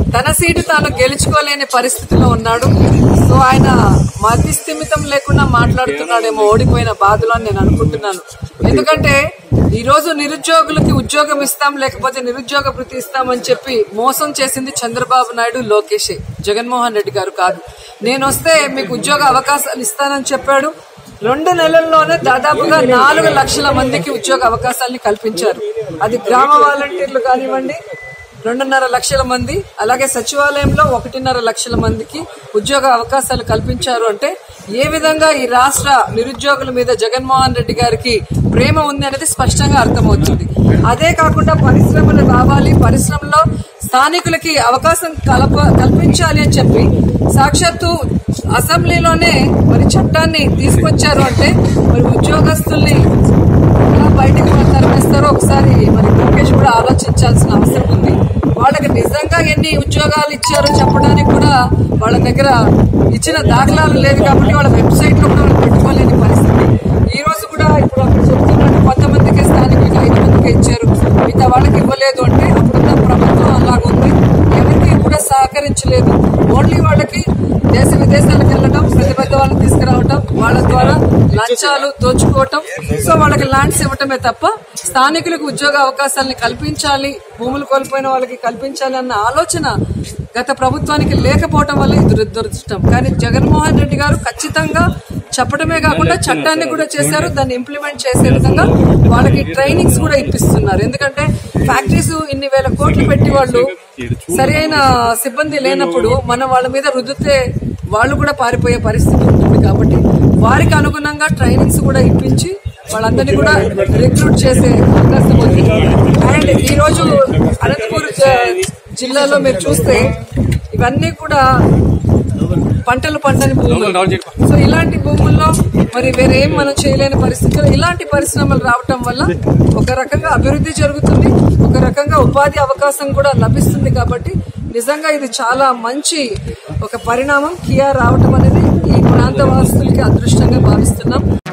తన సీటు తాను గెలుచుకోలేని పరిస్థితిలో ఉన్నాడు సో ఆయన మతి స్థిమితం లేకుండా మాట్లాడుతున్నాడేమో ఓడిపోయిన బాధలు అని నేను అనుకుంటున్నాను ఎందుకంటే ఈ రోజు నిరుద్యోగులకి ఉద్యోగం ఇస్తాం లేకపోతే నిరుద్యోగ భృతి ఇస్తామని చెప్పి మోసం చేసింది చంద్రబాబు నాయుడు లోకేషే జగన్మోహన్ రెడ్డి గారు కాదు నేను వస్తే మీకు ఉద్యోగ అవకాశాలు ఇస్తానని చెప్పాడు రెండు నెలల్లోనే దాదాపుగా నాలుగు లక్షల మందికి ఉద్యోగ అవకాశాలని కల్పించారు అది గ్రామ వాలంటీర్లు కానివ్వండి రెండున్నర లక్షల మంది అలాగే సచివాలయంలో ఒకటిన్నర లక్షల మందికి ఉద్యోగ అవకాశాలు కల్పించారు అంటే ఏ విధంగా ఈ రాష్ట్ర నిరుద్యోగుల మీద జగన్మోహన్ రెడ్డి గారికి ప్రేమ ఉంది అనేది స్పష్టంగా అర్థమవుతుంది అదే కాకుండా పరిశ్రమలు రావాలి పరిశ్రమలో స్థానికులకి అవకాశం కల్ప కల్పించాలి అని చెప్పి సాక్షాత్తు అసెంబ్లీలోనే మరి చట్టాన్ని తీసుకొచ్చారు అంటే మరి ఉద్యోగస్తుల్ని ఎలా బయటకు తరమేస్తారో ఒకసారి మరి లోకేష్ కూడా ఆలోచించాల్సిన అవసరం ఉంది వాళ్ళకి నిజంగా ఎన్ని ఉద్యోగాలు ఇచ్చారో చెప్పడానికి కూడా వాళ్ళ దగ్గర ఇచ్చిన దాఖలాలు లేదు కాబట్టి వాళ్ళ వెబ్సైట్ లో కూడా వాళ్ళు పెట్టుకోలేని పరిస్థితి ఈ రోజు కూడా ఇప్పుడు అక్కడ చెప్తున్నట్టు కొంతమందికి స్థానికులకి ఐదు మందికి ఇచ్చారు మిగతా వాళ్ళకి ఇవ్వలేదు అంటే అప్పుడున్న ప్రభుత్వం అలాగుంది ఎవరికి కూడా సహకరించలేదు ఓన్లీ వాళ్ళకి దేశ విదేశాలకు వెళ్ళడం పెద్ద పెద్ద వాళ్ళని తీసుకురావటం వాళ్ళ ద్వారా లంచాలు దోచుకోవటం సో వాళ్ళకి ల్యాండ్స్ ఇవ్వటమే తప్ప స్థానికులకు ఉద్యోగ అవకాశాలని కల్పించాలి భూములు కోల్పోయిన వాళ్ళకి కల్పించాలి అన్న ఆలోచన గత ప్రభుత్వానికి లేకపోవటం వల్ల ఇది దురదృష్టం కానీ జగన్మోహన్ రెడ్డి గారు ఖచ్చితంగా చెప్పడమే కాకుండా చట్టాన్ని కూడా చేశారు దాన్ని ఇంప్లిమెంట్ చేసే విధంగా వాళ్ళకి ట్రైనింగ్స్ కూడా ఇప్పిస్తున్నారు ఎందుకంటే ఫ్యాక్టరీస్ ఇన్ని వేల కోట్లు పెట్టి వాళ్ళు సరైన సిబ్బంది లేనప్పుడు మనం వాళ్ళ మీద రుద్దితే వాళ్ళు కూడా పారిపోయే పరిస్థితి ఉంటుంది కాబట్టి వారికి అనుగుణంగా ట్రైనింగ్స్ కూడా ఇప్పించి వాళ్ళందరినీ కూడా రిక్రూట్ చేసే అవకాశం ఉంది అండ్ ఈ రోజు అనంతపూర్ జ- జిల్లాలో మీరు చూస్తే ఇవన్నీ కూడా పంటలు పండని భూములు సో ఇలాంటి భూముల్లో మరి వేరేం మనం చేయలేని పరిస్థితుల్లో ఇలాంటి పరిశ్రమలు రావటం వల్ల ఒక రకంగా అభివృద్ధి జరుగుతుంది ఒక రకంగా ఉపాధి అవకాశం కూడా లభిస్తుంది కాబట్టి నిజంగా ఇది చాలా మంచి ఒక పరిణామం కియా రావటం అనేది ఈ ప్రాంత వాసులకి అదృష్టంగా భావిస్తున్నాం